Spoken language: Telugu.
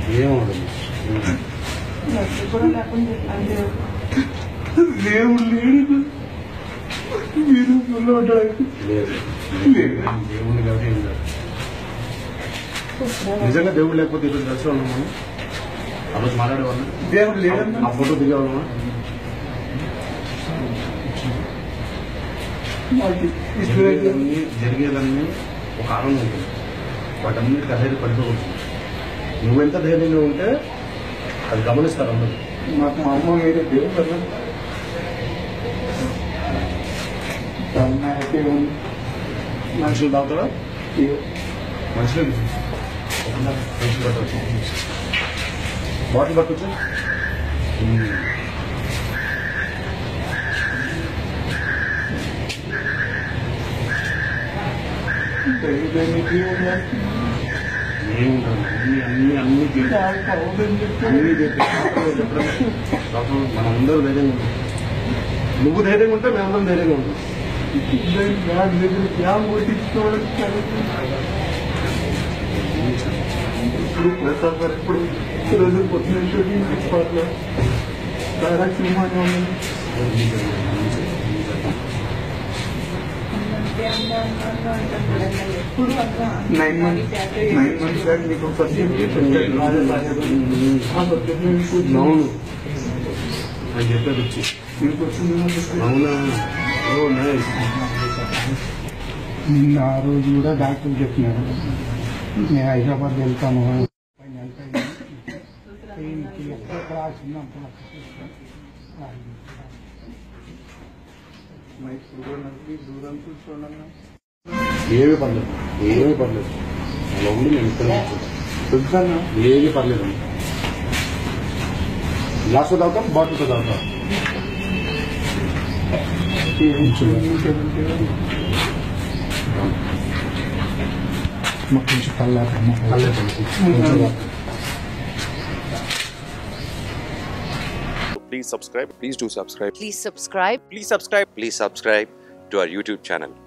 ఏమవుతుంది కూడా లేకుండా అంటే దేవుడు లేడు మీరు పిల్లవాడు లేదు దేవుడిని కాబట్టి ఏం కాదు నిజంగా దేవుడు లేకపోతే ఈరోజు కలిసి ఉన్నాం మనం ఆ రోజు మాట్లాడేవాళ్ళం దేవుడు లేడన్నా ఆ ఫోటో దిగేవాళ్ళమా మాకు ఇష్టం జరిగేదన్నీ జరిగేదన్నీ ఒక ఆనందం ఉంటుంది వాటన్నిటికీ అధైర్య పడిపోవచ్చు నువ్వెంత ధైర్యంగా ఉంటే అది గమనిస్తారు అందరూ మాకు మా అమ్మ మీరే దేవుడు అన్న చాలా హ్యాపీ ఉంది మనుషులు తాగుతారా ఏ- మనుషులు మనుషులు పట్టవచ్చు బాటిల్ పట్టవచ్చు దైవదైనికి ఉన్నా. ఏముంటుంది అన్ని అన్ని అన్ని చెప్పి చాలా కావాలని చెప్పి అన్ని చెప్పి చెప్పడం పాపం మనం అందరూ ధైర్యంగా ఉంటాం నువ్వు ధైర్యంగా ఉంటే మేమందరం ధైర్యంగా ఉంటాం దాని బ్యాగ్ దగ్గర క్యామ్ కొట్టించుకోవడం ఇప్పుడు ప్రసాద్ గారు ఇప్పుడు రోజు పొద్దున షూటింగ్ పాటలు చాలా సినిమాగా ఉంది ఎప్పుడు అట్లా nine months nine months back మీకు సబ్జెక్ట్ చెప్పారు రాజా సాహెబ్ ఆ సబ్జెక్ట్ మీకు అవును అని చెప్పేది వచ్చి మీకు వచ్చింది అవునా ఓ నైస్ నిన్న ఆ రోజు కూడా డాక్టర్ చెప్పినారు నేను హైదరాబాద్ వెళ్తాను పైన వెళ్తాను. పెయిన్కి ఎక్కడ క్లాస్ ఉన్నప్పుడు ఇప్పుడు కూడా నాకు దూరం కూర్చోండి ఏమీ పర్లేదు ఏమీ పర్లేదు అలా ఉండి నేను ఇక్కడ కూర్చుంటా. తెలుసా ఏమీ పర్లేదు గ్లాస్తో తాగుతాం బాటిల్తో తాగుతాం మాకు కొంచెం కల్లాకమ్మ Please subscribe. Please do subscribe. Please subscribe. Please subscribe. Please subscribe to our YouTube channel.